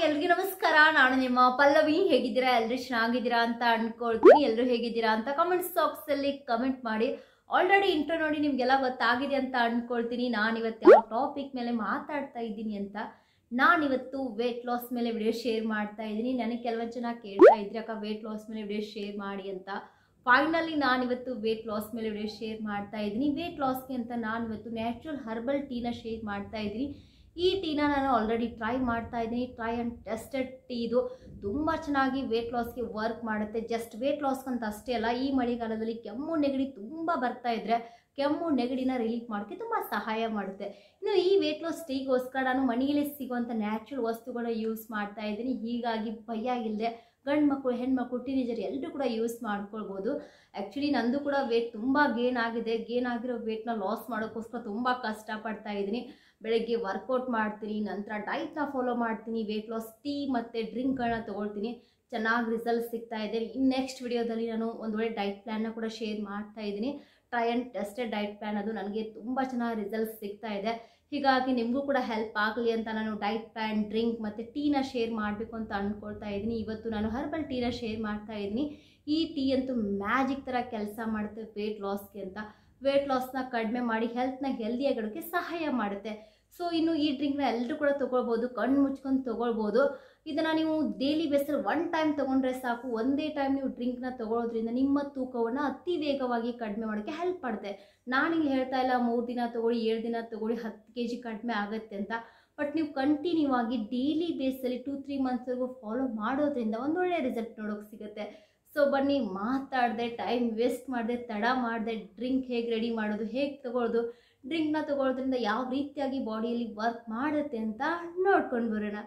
ಎಲ್ರಿಗೂ ನಮಸ್ಕಾರ ನಾನು ನಿಮ್ಮ ಪಲ್ಲವಿ ಹೇಗಿದ್ದೀರಾ ಎಲ್ಲರೂ ಚೆನ್ನಾಗಿದ್ದೀರಾ ಅಂತ ಅನ್ಕೊಳ್ತೀನಿ ಎಲ್ಲರೂ ಹೇಗಿದ್ದೀರಾ ಅಂತ ಕಮೆಂಟ್ ಬಾಕ್ಸ್ ಅಲ್ಲಿ ಕಮೆಂಟ್ ಮಾಡಿ ಆಲ್ರೆಡಿ ಇಂಟ್ರೋ ನೋಡಿ ನಿಮ್ಗೆಲ್ಲ ಗೊತ್ತಾಗಿದೆ ಅಂತ ಅನ್ಕೊಳ್ತೀನಿ ನಾನು ಇವತ್ತು ಯಾವ ಟಾಪಿಕ್ ಮೇಲೆ ಮಾತಾಡ್ತಾ ಇದ್ದೀನಿ ಅಂತ ನಾನಿವತ್ತು ವೇಟ್ ಲಾಸ್ ಮೇಲೆ ವಿಡಿಯೋ ಶೇರ್ ಮಾಡ್ತಾ ಇದ್ದೀನಿ ನನಗೆ ಕೆಲವೊಂದು ಜನ ಕೇಳ್ತಾ ಇದ್ರಿ ಅಕ್ಕ ವೇಟ್ ಲಾಸ್ ಮೇಲೆ ವಿಡಿಯೋ ಶೇರ್ ಮಾಡಿ ಅಂತ ಫೈನಲಿ ನಾನಿವತ್ತು ವೇಟ್ ಲಾಸ್ ಮೇಲೆ ವಿಡಿಯೋ ಶೇರ್ ಮಾಡ್ತಾ ಇದ್ದೀನಿ ವೇಟ್ ಲಾಸ್ಗೆ ಅಂತ ನಾನಿವತ್ತು ನ್ಯಾಚುರಲ್ ಹರ್ಬಲ್ ಟೀನ ಶೇರ್ ಮಾಡ್ತಾ ಇದ್ದೀನಿ ಈ ಟೀನ ನಾನು ಆಲ್ರೆಡಿ ಟ್ರೈ ಮಾಡ್ತಾ ಇದ್ದೀನಿ ಟ್ರೈ ಆ್ಯಂಡ್ ಟೆಸ್ಟೆಡ್ ಟೀ ಇದು ತುಂಬ ಚೆನ್ನಾಗಿ ವೇಟ್ ಲಾಸ್ಗೆ ವರ್ಕ್ ಮಾಡುತ್ತೆ ಜಸ್ಟ್ ವೇಟ್ ಲಾಸ್ಗೆ ಅಂತ ಅಷ್ಟೇ ಅಲ್ಲ ಈ ಮಳೆಗಾಲದಲ್ಲಿ ಕೆಮ್ಮು ನೆಗಡಿ ತುಂಬ ಬರ್ತಾ ಇದ್ರೆ ಕೆಮ್ಮು ನೆಗಡಿನ ರಿಲೀಫ್ ಮಾಡೋಕ್ಕೆ ತುಂಬ ಸಹಾಯ ಮಾಡುತ್ತೆ ಇನ್ನು ಈ ವೇಟ್ ಲಾಸ್ ಟೀಗೋಸ್ಕರ ನಾನು ಮನೆಯಲ್ಲೇ ಸಿಗುವಂಥ ನ್ಯಾಚುರಲ್ ವಸ್ತುಗಳನ್ನ ಯೂಸ್ ಮಾಡ್ತಾ ಇದ್ದೀನಿ ಹೀಗಾಗಿ ಭಯ ಇಲ್ಲದೆ ಗಂಡು ಮಕ್ಕಳು ಹೆಣ್ಮಕ್ಳು ಟೀನೇಜರ್ ಎಲ್ಲರೂ ಕೂಡ ಯೂಸ್ ಮಾಡ್ಕೊಳ್ಬೋದು ಆ್ಯಕ್ಚುಲಿ ನಂದು ಕೂಡ ವೇಟ್ ತುಂಬ ಗೇನ್ ಆಗಿದೆ ಗೇನ್ ಆಗಿರೋ ವೇಟ್ನ ಲಾಸ್ ಮಾಡೋಕ್ಕೋಸ್ಕರ ತುಂಬ ಕಷ್ಟಪಡ್ತಾ ಇದ್ದೀನಿ ಬೆಳಗ್ಗೆ ವರ್ಕೌಟ್ ಮಾಡ್ತೀನಿ ನಂತರ ಡೈಟ್ನ ಫಾಲೋ ಮಾಡ್ತೀನಿ ವೇಟ್ ಲಾಸ್ ಟೀ ಮತ್ತು ಡ್ರಿಂಕ್ಗಳನ್ನ ತೊಗೊಳ್ತೀನಿ ಚೆನ್ನಾಗಿ ರಿಸಲ್ಟ್ ಸಿಗ್ತಾ ಇದೆ ಇನ್ನು ನೆಕ್ಸ್ಟ್ ವಿಡಿಯೋದಲ್ಲಿ ನಾನು ಒಂದು ಒಳ್ಳೆ ಡೈಟ್ ಪ್ಲ್ಯಾನ್ನ ಕೂಡ ಶೇರ್ ಮಾಡ್ತಾ ಇದ್ದೀನಿ try and tested diet plan ಅದು ನನಗೆ ತುಂಬ ಚೆನ್ನಾಗಿ ರಿಸಲ್ಟ್ ಸಿಗ್ತಾ ಇದೆ ಹೀಗಾಗಿ ನಿಮಗೂ ಕೂಡ ಹೆಲ್ಪ್ ಆಗಲಿ ಅಂತ ನಾನು ಡೈಟ್ ಪ್ಲ್ಯಾನ್ ಡ್ರಿಂಕ್ ಮತ್ತು ಟೀನ ಶೇರ್ ಮಾಡಬೇಕು ಅಂತ ಅಂದ್ಕೊಳ್ತಾ ಇದ್ದೀನಿ ಇವತ್ತು ನಾನು ಹರ್ಬಲ್ ಟೀನ ಶೇರ್ ಮಾಡ್ತಾ ಇದ್ದೀನಿ ಈ ಟೀ ಅಂತೂ ಮ್ಯಾಜಿಕ್ ಥರ ಕೆಲಸ ಮಾಡುತ್ತೆ ವೇಟ್ ಲಾಸ್ಗೆ ಅಂತ ವೇಟ್ ಲಾಸ್ನ ಕಡಿಮೆ ಮಾಡಿ ಹೆಲ್ತ್ನ ಹೆಲ್ದಿಯಾಗಿಡೋಕ್ಕೆ ಸಹಾಯ ಮಾಡುತ್ತೆ ಸೊ ಇನ್ನು ಈ ಡ್ರಿಂಕ್ನ ಎಲ್ಲರೂ ಕೂಡ ತೊಗೊಳ್ಬೋದು ಕಣ್ಣು ಮುಚ್ಕೊಂಡು ತೊಗೊಳ್ಬೋದು ಇದನ್ನು ನೀವು ಡೈಲಿ ಬೇಸಲ್ಲಿ ಒನ್ ಟೈಮ್ ತೊಗೊಂಡ್ರೆ ಸಾಕು ಒಂದೇ ಟೈಮ್ ನೀವು ಡ್ರಿಂಕ್ನ ತೊಗೊಳೋದ್ರಿಂದ ನಿಮ್ಮ ತೂಕವನ್ನು ಅತಿ ವೇಗವಾಗಿ ಕಡಿಮೆ ಮಾಡೋಕ್ಕೆ ಹೆಲ್ಪ್ ಮಾಡುತ್ತೆ ನಾನಿಲ್ಲಿ ಹೇಳ್ತಾ ಇಲ್ಲ ಮೂರು ದಿನ ತೊಗೊಳ್ಳಿ ಏಳು ದಿನ ತೊಗೊಳ್ಳಿ ಹತ್ತು ಕೆ ಜಿ ಕಡಿಮೆ ಆಗುತ್ತೆ ಅಂತ ಬಟ್ ನೀವು ಕಂಟಿನ್ಯೂ ಆಗಿ ಡೈಲಿ ಬೇಸಲ್ಲಿ ಟೂ ತ್ರೀ ಮಂತ್ಸ್ವರೆಗೂ ಫಾಲೋ ಮಾಡೋದ್ರಿಂದ ಒಂದೊಳ್ಳೆ ರಿಸಲ್ಟ್ ನೋಡೋಕೆ ಸಿಗುತ್ತೆ ಸೊ ಬನ್ನಿ ಮಾತಾಡದೆ ಟೈಮ್ ವೇಸ್ಟ್ ಮಾಡದೆ ತಡ ಮಾಡದೆ ಡ್ರಿಂಕ್ ಹೇಗೆ ರೆಡಿ ಮಾಡೋದು ಹೇಗೆ ತಗೊಳ್ಳೋದು ಡ್ರಿಂಕ್ನ ತಗೊಳ್ಳೋದ್ರಿಂದ ಯಾವ ರೀತಿಯಾಗಿ ಬಾಡಿಯಲ್ಲಿ ವರ್ಕ್ ಮಾಡುತ್ತೆ ಅಂತ ನೋಡ್ಕೊಂಡು ಬರೋಣ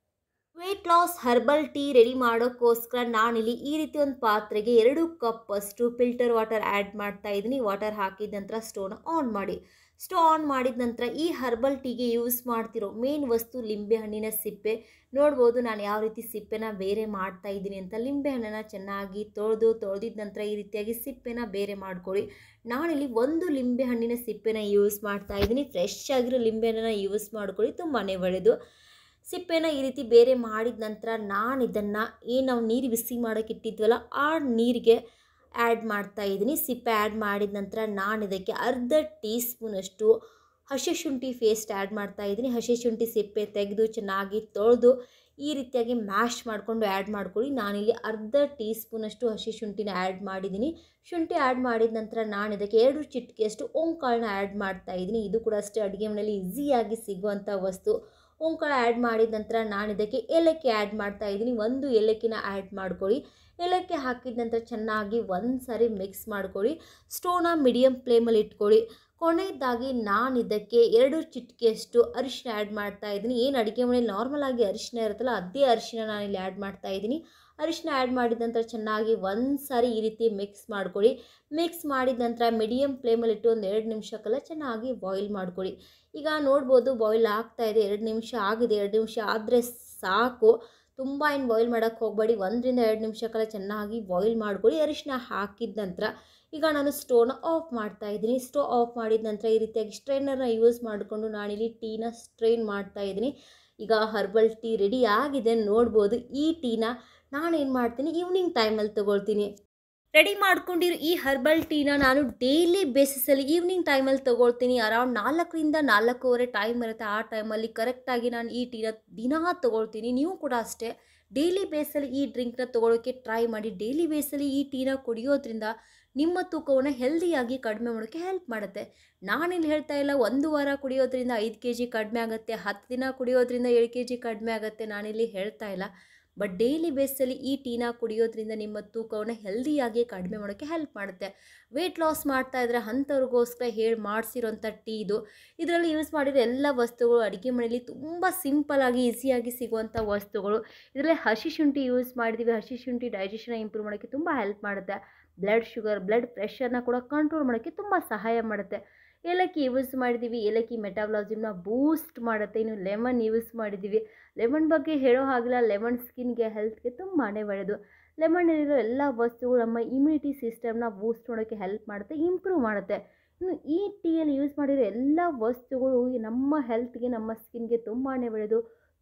weight loss herbal tea ready ಮಾಡೋಕ್ಕೋಸ್ಕರ ನಾನಿಲ್ಲಿ ಈ ರೀತಿ ಒಂದು ಪಾತ್ರೆಗೆ ಎರಡು ಕಪ್ ಅಷ್ಟು ಫಿಲ್ಟರ್ ವಾಟರ್ ಆ್ಯಡ್ ಮಾಡ್ತಾ ಇದ್ದೀನಿ ವಾಟರ್ ಹಾಕಿದ ನಂತರ ಸ್ಟೋವ್ನ ಆನ್ ಮಾಡಿ ಸ್ಟವ್ ಆನ್ ಮಾಡಿದ ನಂತರ ಈ ಹರ್ಬಲ್ ಟೀಗೆ ಯೂಸ್ ಮಾಡ್ತಿರೋ ಮೇನ್ ವಸ್ತು ಲಿಂಬೆ ಹಣ್ಣಿನ ಸಿಪ್ಪೆ ನೋಡ್ಬೋದು ನಾನು ಯಾವ ರೀತಿ ಸಿಪ್ಪೆನ ಬೇರೆ ಮಾಡ್ತಾ ಇದ್ದೀನಿ ಅಂತ ಲಿಂಬೆ ಹಣ್ಣನ್ನು ಚೆನ್ನಾಗಿ ತೊಳೆದು ತೊಳೆದಿದ ನಂತರ ಈ ರೀತಿಯಾಗಿ ಸಿಪ್ಪೆನ ಬೇರೆ ಮಾಡ್ಕೊಳ್ಳಿ ನಾನಿಲ್ಲಿ ಒಂದು ಲಿಂಬೆ ಹಣ್ಣಿನ ಸಿಪ್ಪೆನ ಯೂಸ್ ಮಾಡ್ತಾ ಇದ್ದೀನಿ ಫ್ರೆಶ್ ಆಗಿರೋ ಲಿಂಬೆ ಹಣ್ಣನ್ನು ಯೂಸ್ ಮಾಡ್ಕೊಳ್ಳಿ ತುಂಬಾ ಒಳ್ಳೆಯದು ಸಿಪ್ಪೆನ ಈ ರೀತಿ ಬೇರೆ ಮಾಡಿದ ನಂತರ ನಾನು ಇದನ್ನು ಏನು ನಾವು ನೀರು ಬಿಸಿ ಮಾಡೋಕೆ ಇಟ್ಟಿದ್ವಲ್ಲ ಆ ನೀರಿಗೆ ಆ್ಯಡ್ ಮಾಡ್ತಾ ಇದ್ದೀನಿ ಸಿಪ್ಪೆ ಆ್ಯಡ್ ಮಾಡಿದ ನಂತರ ನಾನು ಇದಕ್ಕೆ ಅರ್ಧ ಟೀ ಸ್ಪೂನಷ್ಟು ಹಸಿ ಶುಂಠಿ ಪೇಸ್ಟ್ ಆ್ಯಡ್ ಮಾಡ್ತಾ ಇದ್ದೀನಿ ಹಸಿ ಶುಂಠಿ ಸಿಪ್ಪೆ ತೆಗೆದು ಚೆನ್ನಾಗಿ ತೊಳೆದು ಈ ರೀತಿಯಾಗಿ ಮ್ಯಾಶ್ ಮಾಡಿಕೊಂಡು ಆ್ಯಡ್ ಮಾಡ್ಕೊಳ್ಳಿ ನಾನಿಲ್ಲಿ ಅರ್ಧ ಟೀ ಸ್ಪೂನಷ್ಟು ಹಸಿ ಶುಂಠಿನ ಆ್ಯಡ್ ಮಾಡಿದ್ದೀನಿ ಶುಂಠಿ ಆ್ಯಡ್ ಮಾಡಿದ ನಂತರ ನಾನು ಇದಕ್ಕೆ ಎರಡು ಚಿಟಿಕೆಯಷ್ಟು ಓಂಕಾಳನ್ನ ಆ್ಯಡ್ ಮಾಡ್ತಾ ಇದ್ದೀನಿ ಇದು ಕೂಡ ಅಷ್ಟೇ ಅಡುಗೆ ಮನೆಯಲ್ಲಿ ಈಸಿಯಾಗಿ ಸಿಗುವಂಥ ವಸ್ತು ಓಂಕಾಳ ಆ್ಯಡ್ ಮಾಡಿದ ನಂತರ ನಾನು ಇದಕ್ಕೆ ಏಲಕ್ಕಿ ಆ್ಯಡ್ ಮಾಡ್ತಾ ಇದ್ದೀನಿ ಒಂದು ಏಲಕ್ಕಿನ ಆ್ಯಡ್ ಮಾಡ್ಕೊಳ್ಳಿ ಏಲಕ್ಕಿ ಹಾಕಿದ ನಂತರ ಚೆನ್ನಾಗಿ ಒಂದು ಸಾರಿ ಮಿಕ್ಸ್ ಮಾಡ್ಕೊಳ್ಳಿ ಸ್ಟೋವ್ನ ಮೀಡಿಯಮ್ ಫ್ಲೇಮಲ್ಲಿ ಇಟ್ಕೊಳ್ಳಿ ಕೊನೆಯದಾಗಿ ನಾನು ಇದಕ್ಕೆ ಎರಡು ಚಿಟಿಕೆಯಷ್ಟು ಅರಿಶಿನ ಆ್ಯಡ್ ಮಾಡ್ತಾ ಇದ್ದೀನಿ ಏನು ಅಡುಗೆ ಮನೇಲಿ ನಾರ್ಮಲ್ ಆಗಿ ಅರಿಶಿನ ಇರುತ್ತಲ್ಲ ಅದೇ ಅರಿಶಿನ ನಾನಿಲ್ಲಿ ಆ್ಯಡ್ ಮಾಡ್ತಾ ಇದ್ದೀನಿ ಅರಿಶಿನ ಆ್ಯಡ್ ಮಾಡಿದ ನಂತರ ಚೆನ್ನಾಗಿ ಒಂದು ಸಾರಿ ಈ ರೀತಿ ಮಿಕ್ಸ್ ಮಾಡ್ಕೊಳ್ಳಿ ಮಿಕ್ಸ್ ಮಾಡಿದ ನಂತರ ಮೀಡಿಯಮ್ ಫ್ಲೇಮಲ್ಲಿಟ್ಟು ಒಂದು ಎರಡು ನಿಮಿಷಕ್ಕೆಲ್ಲ ಚೆನ್ನಾಗಿ ಬಾಯ್ಲ್ ಮಾಡ್ಕೊಳ್ಳಿ ಈಗ ನೋಡ್ಬೋದು ಬಾಯ್ಲ್ ಆಗ್ತಾ ಇದೆ ಎರಡು ನಿಮಿಷ ಆಗಿದೆ ಎರಡು ನಿಮಿಷ ಆದರೆ ಸಾಕು ತುಂಬ ಏನು ಬಾಯ್ಲ್ ಮಾಡೋಕ್ಕೆ ಹೋಗಬೇಡಿ ಒಂದರಿಂದ ಎರಡು ನಿಮಿಷಕ್ಕೆಲ್ಲ ಚೆನ್ನಾಗಿ ಬಾಯ್ಲ್ ಮಾಡ್ಕೊಳ್ಳಿ ಅರಿಶಿನ ಹಾಕಿದ ನಂತರ ಈಗ ನಾನು ಸ್ಟೋವ್ನ ಆಫ್ ಮಾಡ್ತಾ ಇದ್ದೀನಿ ಸ್ಟೋವ್ ಆಫ್ ಮಾಡಿದ ನಂತರ ಈ ರೀತಿಯಾಗಿ ಸ್ಟ್ರೈನರ್ನ ಯೂಸ್ ಮಾಡಿಕೊಂಡು ನಾನಿಲ್ಲಿ ಟೀನ ಸ್ಟ್ರೈನ್ ಮಾಡ್ತಾ ಇದ್ದೀನಿ ಈಗ ಹರ್ಬಲ್ ಟೀ ರೆಡಿ ಆಗಿದೆ ನೋಡ್ಬೋದು ಈ ಟೀನ ನಾನೇನು ಮಾಡ್ತೀನಿ ಈವ್ನಿಂಗ್ ಟೈಮಲ್ಲಿ ತೊಗೊಳ್ತೀನಿ ರೆಡಿ ಮಾಡ್ಕೊಂಡಿರೋ ಈ ಹರ್ಬಲ್ ಟೀನ ನಾನು ಡೈಲಿ ಬೇಸಿಸಲ್ಲಿ ಈವ್ನಿಂಗ್ ಟೈಮಲ್ಲಿ ತೊಗೊಳ್ತೀನಿ ಅರೌಂಡ್ ನಾಲ್ಕರಿಂದ ನಾಲ್ಕೂವರೆ ಟೈಮ್ ಇರುತ್ತೆ ಆ ಟೈಮಲ್ಲಿ ಕರೆಕ್ಟಾಗಿ ನಾನು ಈ ಟೀನ ದಿನಾ ತೊಗೊಳ್ತೀನಿ ನೀವು ಕೂಡ ಅಷ್ಟೇ ಡೈಲಿ ಬೇಸಲ್ಲಿ ಈ ಡ್ರಿಂಕ್ನ ತೊಗೊಳೋಕ್ಕೆ ಟ್ರೈ ಮಾಡಿ ಡೈಲಿ ಬೇಸಲ್ಲಿ ಈ ಟೀನ ಕುಡಿಯೋದ್ರಿಂದ ನಿಮ್ಮ ತೂಕವನ್ನು ಹೆಲ್ದಿಯಾಗಿ ಕಡಿಮೆ ಮಾಡೋಕ್ಕೆ ಹೆಲ್ಪ್ ಮಾಡುತ್ತೆ ನಾನೇನು ಹೇಳ್ತಾ ಇಲ್ಲ ಒಂದು ವಾರ ಕುಡಿಯೋದ್ರಿಂದ ಐದು ಕೆ ಜಿ ಕಡಿಮೆ ಆಗುತ್ತೆ ಹತ್ತು ದಿನ ಕುಡಿಯೋದ್ರಿಂದ ಏಳು ಕೆ ಜಿ ಕಡಿಮೆ ಆಗುತ್ತೆ ನಾನಿಲ್ಲಿ ಹೇಳ್ತಾ ಇಲ್ಲ ಬಟ್ ಡೈಲಿ ಬೇಸಲ್ಲಿ ಈ ಟೀನ ಕುಡಿಯೋದ್ರಿಂದ ನಿಮ್ಮ ತೂಕವನ್ನು ಹೆಲ್ದಿಯಾಗಿ ಕಡಿಮೆ ಮಾಡೋಕ್ಕೆ ಹೆಲ್ಪ್ ಮಾಡುತ್ತೆ ವೆಯ್ಟ್ ಲಾಸ್ ಮಾಡ್ತಾ ಇದ್ರೆ ಅಂಥವ್ರಿಗೋಸ್ಕರ ಹೇಳಿ ಮಾಡಿಸಿರೋಂಥ ಟೀ ಇದು ಇದರಲ್ಲಿ ಯೂಸ್ ಮಾಡಿರೋ ಎಲ್ಲ ವಸ್ತುಗಳು ಅಡುಗೆ ಮನೆಯಲ್ಲಿ ತುಂಬ ಸಿಂಪಲ್ಲಾಗಿ ಈಸಿಯಾಗಿ ಸಿಗುವಂಥ ವಸ್ತುಗಳು ಇದರಲ್ಲಿ ಹಸಿ ಶುಂಠಿ ಯೂಸ್ ಮಾಡಿದ್ದೀವಿ ಹಸಿ ಶುಂಠಿ ಡೈಜೆಷನ್ ಇಂಪ್ರೂವ್ ಮಾಡೋಕ್ಕೆ ತುಂಬ ಹೆಲ್ಪ್ ಮಾಡುತ್ತೆ ಬ್ಲಡ್ ಶುಗರ್ ಬ್ಲಡ್ ಪ್ರೆಷರ್ನ ಕೂಡ ಕಂಟ್ರೋಲ್ ಮಾಡೋಕ್ಕೆ ತುಂಬ ಸಹಾಯ ಮಾಡುತ್ತೆ ಏಲಕ್ಕಿ ಯೂಸ್ ಮಾಡಿದ್ದೀವಿ ಏಲಕ್ಕಿ ಮೆಟಾಬಲಾಜಿಮ್ನ ಬೂಸ್ಟ್ ಮಾಡುತ್ತೆ ಇನ್ನು ಲೆಮನ್ ಯೂಸ್ ಮಾಡಿದ್ದೀವಿ ಲೆಮನ್ ಬಗ್ಗೆ ಹೇಳೋ ಹಾಗಿಲ್ಲ ಲೆಮನ್ ಸ್ಕಿನ್ಗೆ ಹೆಲ್ತ್ಗೆ ತುಂಬಾ ಒಳ್ಳೆಯದು ಲೆಮನ್ನಲ್ಲಿರೋ ಎಲ್ಲ ವಸ್ತುಗಳು ನಮ್ಮ ಇಮ್ಯುನಿಟಿ ಸಿಸ್ಟಮ್ನ ಬೂಸ್ಟ್ ಮಾಡೋಕ್ಕೆ ಹೆಲ್ಪ್ ಮಾಡುತ್ತೆ ಇಂಪ್ರೂವ್ ಮಾಡುತ್ತೆ ಇನ್ನು ಈ ಟೀಯಲ್ಲಿ ಯೂಸ್ ಮಾಡಿರೋ ಎಲ್ಲ ವಸ್ತುಗಳು ನಮ್ಮ ಹೆಲ್ತ್ಗೆ ನಮ್ಮ ಸ್ಕಿನ್ಗೆ ತುಂಬಾ ಒಳ್ಳೆಯದು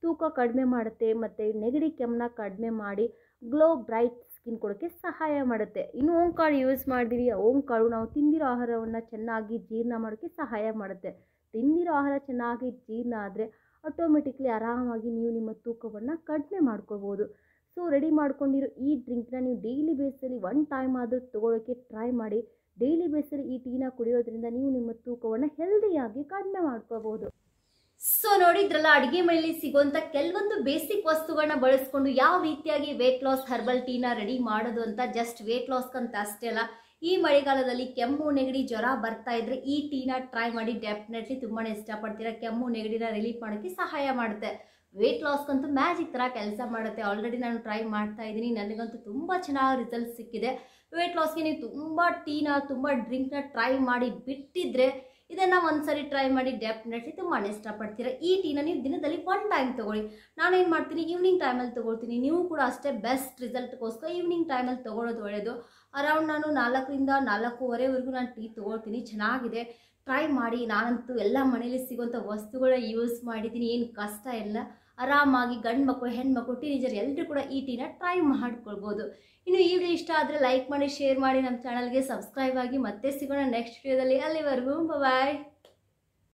ತೂಕ ಕಡಿಮೆ ಮಾಡುತ್ತೆ ಮತ್ತು ನೆಗಡಿ ಕೆಮ್ಮನ್ನ ಕಡಿಮೆ ಮಾಡಿ ಗ್ಲೋ ಬ್ರೈಟ್ ಸ್ಕಿನ್ ಕೊಡೋಕ್ಕೆ ಸಹಾಯ ಮಾಡುತ್ತೆ ಇನ್ನು ಓಂಕಾಳು ಯೂಸ್ ಮಾಡಿದಿರಿ ಓಂಕಾಳು ನಾವು ತಿಂದಿರೋ ಆಹಾರವನ್ನು ಚೆನ್ನಾಗಿ ಜೀರ್ಣ ಮಾಡೋಕ್ಕೆ ಸಹಾಯ ಮಾಡುತ್ತೆ ತಿಂದಿರೋ ಆಹಾರ ಚೆನ್ನಾಗಿ ಜೀರ್ಣ ಆದರೆ ಆಟೋಮೆಟಿಕ್ಲಿ ಆರಾಮಾಗಿ ನೀವು ನಿಮ್ಮ ತೂಕವನ್ನು ಕಡಿಮೆ ಮಾಡ್ಕೋಬೋದು ಸೊ ರೆಡಿ ಮಾಡ್ಕೊಂಡಿರೋ ಈ ಡ್ರಿಂಕ್ನ ನೀವು ಡೈಲಿ ಬೇಸಲ್ಲಿ ಒನ್ ಟೈಮ್ ಆದರೂ ತೊಗೊಳೋಕ್ಕೆ ಟ್ರೈ ಮಾಡಿ ಡೈಲಿ ಬೇಸಲ್ಲಿ ಈ ಟೀನ ಕುಡಿಯೋದ್ರಿಂದ ನೀವು ನಿಮ್ಮ ತೂಕವನ್ನು ಹೆಲ್ದಿಯಾಗಿ ಕಡಿಮೆ ಮಾಡ್ಕೋಬೋದು ಸೊ ನೋಡಿದ್ರಲ್ಲ ಅಡುಗೆ ಮನೆಯಲ್ಲಿ ಸಿಗುವಂಥ ಕೆಲವೊಂದು ಬೇಸಿಕ್ ವಸ್ತುಗಳನ್ನ ಬಳಸ್ಕೊಂಡು ಯಾವ ರೀತಿಯಾಗಿ ವೇಟ್ ಲಾಸ್ ಹರ್ಬಲ್ ಟೀನ ರೆಡಿ ಮಾಡೋದು ಅಂತ ಜಸ್ಟ್ ವೇಟ್ ಲಾಸ್ಗಂತ ಅಷ್ಟೇ ಅಲ್ಲ ಈ ಮಳೆಗಾಲದಲ್ಲಿ ಕೆಮ್ಮು ನೆಗಡಿ ಜ್ವರ ಬರ್ತಾ ಇದ್ರೆ ಈ ಟೀನ ಟ್ರೈ ಮಾಡಿ ಡೆಫಿನೆಟ್ಲಿ ತುಂಬಾ ಇಷ್ಟಪಡ್ತೀರಾ ಕೆಮ್ಮು ನೆಗಡಿನ ರಿಲೀಫ್ ಮಾಡೋಕ್ಕೆ ಸಹಾಯ ಮಾಡುತ್ತೆ ವೇಟ್ ಲಾಸ್ಗಂತೂ ಮ್ಯಾಜಿಕ್ ಥರ ಕೆಲಸ ಮಾಡುತ್ತೆ ಆಲ್ರೆಡಿ ನಾನು ಟ್ರೈ ಮಾಡ್ತಾ ಇದ್ದೀನಿ ನನಗಂತೂ ತುಂಬ ಚೆನ್ನಾಗಿ ರಿಸಲ್ಟ್ ಸಿಕ್ಕಿದೆ ವೇಟ್ ಲಾಸ್ಗೆ ನೀವು ತುಂಬ ಟೀನ ತುಂಬ ಡ್ರಿಂಕ್ನ ಟ್ರೈ ಮಾಡಿ ಬಿಟ್ಟಿದ್ರೆ ಇದನ್ನು ಒಂದ್ಸರಿ ಟ್ರೈ ಮಾಡಿ ಡೆಫಿನೆಟ್ಲಿ ತುಂಬಾ ಇಷ್ಟಪಡ್ತೀರಾ ಈ ಟೀನ ನೀವು ದಿನದಲ್ಲಿ ಒನ್ ಟೈಮ್ ತೊಗೊಳ್ಳಿ ನಾನೇನು ಮಾಡ್ತೀನಿ ಈವ್ನಿಂಗ್ ಟೈಮಲ್ಲಿ ತೊಗೊಳ್ತೀನಿ ನೀವು ಕೂಡ ಅಷ್ಟೇ ಬೆಸ್ಟ್ ರಿಸಲ್ಟ್ಗೋಸ್ಕರ ಈವ್ನಿಂಗ್ ಟೈಮಲ್ಲಿ ತೊಗೊಳೋದು ಒಳ್ಳೆಯದು ಅರೌಂಡ್ ನಾನು ನಾಲ್ಕರಿಂದ ನಾಲ್ಕೂವರೆವರೆಗೂ ನಾನು ಟೀ ತೊಗೊಳ್ತೀನಿ ಚೆನ್ನಾಗಿದೆ ಟ್ರೈ ಮಾಡಿ ನಾನಂತೂ ಎಲ್ಲ ಮನೇಲಿ ಸಿಗುವಂಥ ವಸ್ತುಗಳನ್ನ ಯೂಸ್ ಮಾಡಿದ್ದೀನಿ ಏನು ಕಷ್ಟ ಇಲ್ಲ ಆರಾಮಾಗಿ ಗಂಡು ಮಕ್ಕಳು ಹೆಣ್ಮಕ್ಳು ಟೀನೇಜರ್ ಎಲ್ಲರೂ ಕೂಡ ಈ ಟೀನ ಟ್ರೈ ಮಾಡ್ಕೊಳ್ಬೋದು ಇನ್ನು ಈ ವಿಡಿಯೋ ಇಷ್ಟ ಆದರೆ ಲೈಕ್ ಮಾಡಿ ಶೇರ್ ಮಾಡಿ ನಮ್ಮ ಚಾನಲ್ಗೆ ಸಬ್ಸ್ಕ್ರೈಬ್ ಆಗಿ ಮತ್ತೆ ಸಿಗೋಣ ನೆಕ್ಸ್ಟ್ ವಿಡಿಯೋದಲ್ಲಿ ಅಲ್ಲಿವರೆಗೂ ಬಾಯ್